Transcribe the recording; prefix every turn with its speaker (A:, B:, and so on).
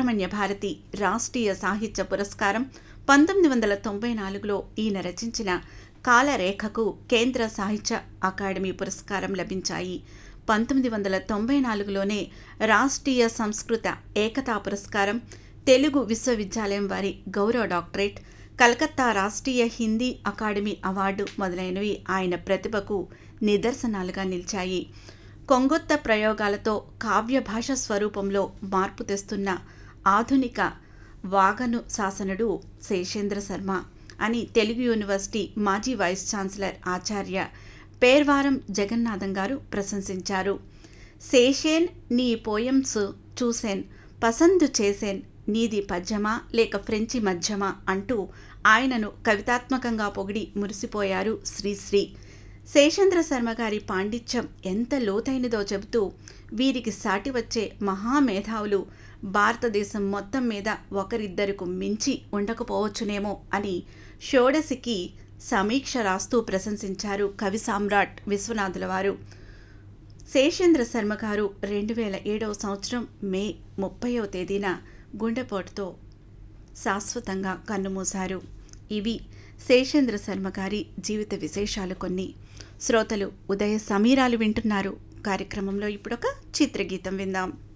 A: సుబ్రహ్మణ్య భారతి రాష్ట్రీయ సాహిత్య పురస్కారం పంతొమ్మిది వందల తొంభై నాలుగులో ఈయన రచించిన కాలరేఖకు కేంద్ర సాహిత్య అకాడమీ పురస్కారం లభించాయి పంతొమ్మిది వందల తొంభై నాలుగులోనే రాష్ట్రీయ సంస్కృత ఏకతా పురస్కారం తెలుగు విశ్వవిద్యాలయం వారి గౌరవ doctorate Calcutta Rashtriya Hindi academy award మొదలైనవి ఆయన ప్రతిభకు నిదర్శనాలుగా నిలిచాయి కొంగొత్త ప్రయోగాలతో కావ్య భాష స్వరూపంలో మార్పు తెస్తున్న ఆధునిక వాగను శాసనుడు శేషేంద్ర శర్మ అని తెలుగు యూనివర్సిటీ మాజీ వైస్ ఛాన్సలర్ ఆచార్య పేర్వారం జగన్నాథం గారు ప్రశంసించారు శేషేన్ నీ పోయమ్స్ చూసేన్ పసందు చేసేన్ నీది పద్యమా లేక ఫ్రెంచి మధ్యమా అంటూ ఆయనను కవితాత్మకంగా పొగిడి మురిసిపోయారు శ్రీశ్రీ శేషేంద్ర శర్మ గారి పాండిత్యం ఎంత లోతైనదో చెబుతూ వీరికి సాటి వచ్చే మహామేధావులు భారతదేశం మొత్తం మీద ఒకరిద్దరకు మించి ఉండకపోవచ్చునేమో అని షోడశికి సమీక్ష రాస్తూ ప్రశంసించారు కవి సామ్రాట్ విశ్వనాథుల వారు శేషేంద్ర శర్మ గారు రెండు వేల ఏడవ సంవత్సరం మే ముప్పైవ తేదీన గుండెపోటుతో శాశ్వతంగా కన్నుమూశారు ఇవి శేషేంద్ర శర్మ గారి జీవిత విశేషాలు కొన్ని శ్రోతలు ఉదయ సమీరాలు వింటున్నారు కార్యక్రమంలో ఇప్పుడొక చిత్రగీతం విందాం